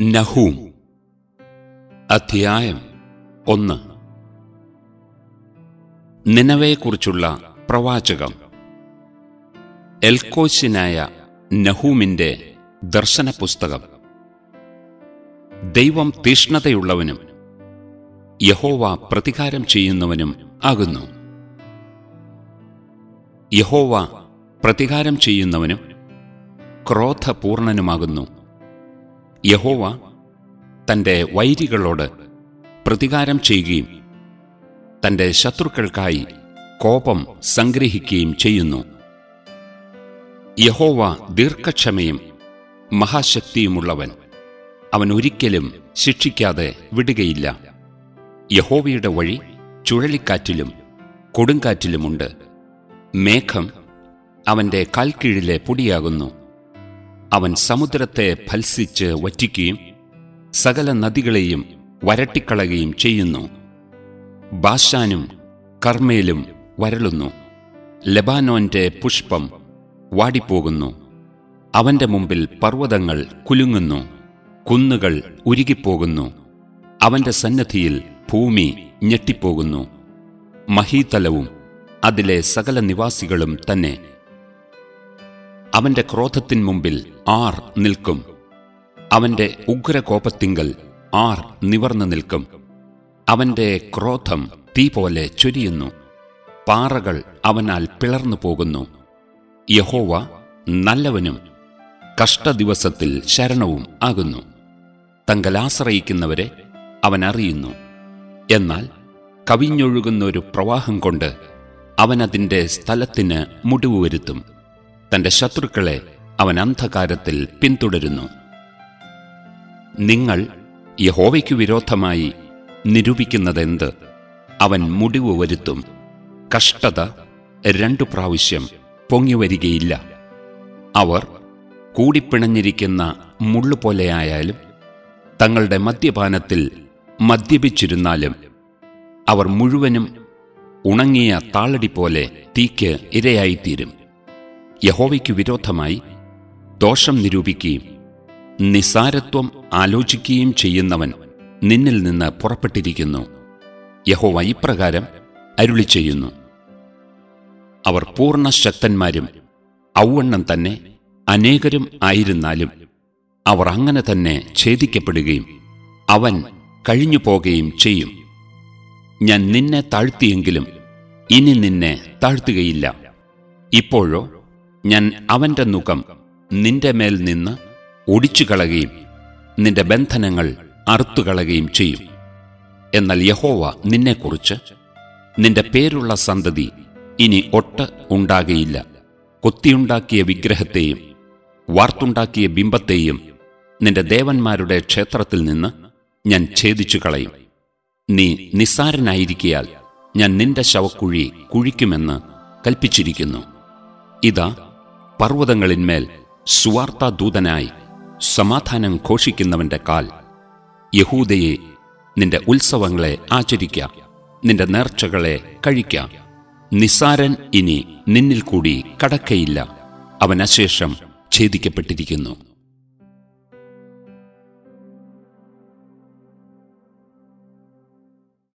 നഹൂം അധ്യായം ഒന്ന് നിനവയെക്കുറിച്ചുള്ള പ്രവാചകം എൽക്കോശിനായ നഹൂമിന്റെ ദർശന പുസ്തകം ദൈവം തീഷ്ണതയുള്ളവനും യഹോവ പ്രതികാരം ചെയ്യുന്നവനും ആകുന്നു യഹോവ പ്രതികാരം ചെയ്യുന്നവനും ക്രോധപൂർണനുമാകുന്നു യഹോവ തന്റെ വൈരികളോട് പ്രതികാരം ചെയ്യുകയും തന്റെ ശത്രുക്കൾക്കായി കോപം സംഗ്രഹിക്കുകയും ചെയ്യുന്നു യഹോവ ദീർഘക്ഷമയും മഹാശക്തിയുമുള്ളവൻ അവൻ ഒരിക്കലും ശിക്ഷിക്കാതെ വിടുകയില്ല യഹോവയുടെ വഴി ചുഴലിക്കാറ്റിലും കൊടുങ്കാറ്റിലുമുണ്ട് മേഘം അവന്റെ കാൽക്കീഴിലെ പൊടിയാകുന്നു അവൻ സമുദ്രത്തെ ഫൽസിച്ച് വറ്റിക്കുകയും സകല നദികളെയും വരട്ടിക്കളയുകയും ചെയ്യുന്നു ബാഷാനും കർമ്മേലും വരളുന്നു ലബാനോന്റെ പുഷ്പം വാടിപ്പോകുന്നു അവന്റെ മുമ്പിൽ പർവ്വതങ്ങൾ കുലുങ്ങുന്നു കുന്നുകൾ ഉരുകിപ്പോകുന്നു അവന്റെ സന്നദ്ധിയിൽ ഭൂമി ഞെട്ടിപ്പോകുന്നു മഹീതലവും അതിലെ സകല നിവാസികളും തന്നെ അവന്റെ ക്രോധത്തിൻ മുമ്പിൽ ആർ നിൽക്കും അവന്റെ ഉഗ്രകോപത്തിങ്കൽ ആർ നിവർന്നു നിൽക്കും അവന്റെ ക്രോധം തീ പോലെ ചൊരിയുന്നു പാറകൾ അവനാൽ പിളർന്നു പോകുന്നു യഹോവ നല്ലവനും കഷ്ടദിവസത്തിൽ ശരണവും ആകുന്നു തങ്കലാശ്രയിക്കുന്നവരെ അവൻ അറിയുന്നു എന്നാൽ കവിഞ്ഞൊഴുകുന്ന ഒരു പ്രവാഹം കൊണ്ട് അവൻ അതിന്റെ സ്ഥലത്തിന് മുടിവ് വരുത്തും തന്റെ ശത്രുക്കളെ അവൻ അന്ധകാരത്തിൽ പിന്തുടരുന്നു നിങ്ങൾ യഹോവയ്ക്കു വിരോധമായി നിരൂപിക്കുന്നതെന്ത് അവൻ മുടിവ് വരുത്തും കഷ്ടത രണ്ടു പ്രാവശ്യം പൊങ്ങിവരികയില്ല അവർ കൂടിപ്പിണഞ്ഞിരിക്കുന്ന മുള്ളുപോലെയായാലും തങ്ങളുടെ മദ്യപാനത്തിൽ മദ്യപിച്ചിരുന്നാലും അവർ മുഴുവനും ഉണങ്ങിയ താളടി പോലെ തീക്ക് ഇരയായിത്തീരും യഹോവയ്ക്കു വിരോധമായി ദോഷം നിരൂപിക്കുകയും നിസാരത്വം ആലോചിക്കുകയും ചെയ്യുന്നവൻ നിന്നിൽ നിന്ന് പുറപ്പെട്ടിരിക്കുന്നു യഹോവ ഇപ്രകാരം അരുളി ചെയ്യുന്നു അവർ പൂർണ്ണ ശക്തന്മാരും ഔവണ്ണം തന്നെ അനേകരും ആയിരുന്നാലും അവർ അങ്ങനെ തന്നെ ഛേദിക്കപ്പെടുകയും അവൻ കഴിഞ്ഞു പോകുകയും ചെയ്യും ഞാൻ നിന്നെ താഴ്ത്തിയെങ്കിലും ഇനി നിന്നെ താഴ്ത്തുകയില്ല ഇപ്പോഴോ ഞാൻ അവന്റെ മുഖം നിന്റെ മേൽ നിന്ന് ഒടിച്ചുകളയുകയും നിന്റെ ബന്ധനങ്ങൾ അറുത്തുകളയുകയും ചെയ്യും എന്നാൽ യഹോവ നിന്നെക്കുറിച്ച് നിന്റെ പേരുള്ള സന്തതി ഇനി ഒട്ട് ഉണ്ടാകയില്ല കൊത്തിയുണ്ടാക്കിയ വിഗ്രഹത്തെയും വാർത്തുണ്ടാക്കിയ ബിംബത്തെയും നിന്റെ ദേവന്മാരുടെ ക്ഷേത്രത്തിൽ നിന്ന് ഞാൻ ഛേദിച്ചു കളയും നീ നിസ്സാരനായിരിക്കയാൽ ഞാൻ നിന്റെ ശവക്കുഴി കുഴിക്കുമെന്ന് കൽപ്പിച്ചിരിക്കുന്നു ഇതാ പർവ്വതങ്ങളിന്മേൽ സുവാർത്താദൂതനായി സമാധാനം ഘോഷിക്കുന്നവന്റെ കാൽ യഹൂദയെ നിന്റെ ഉത്സവങ്ങളെ ആചരിക്ക നിന്റെ നേർച്ചകളെ കഴിക്ക നിസാരൻ ഇനി നിന്നിൽ കൂടി കടക്കയില്ല അവൻ അശേഷം ഛേദിക്കപ്പെട്ടിരിക്കുന്നു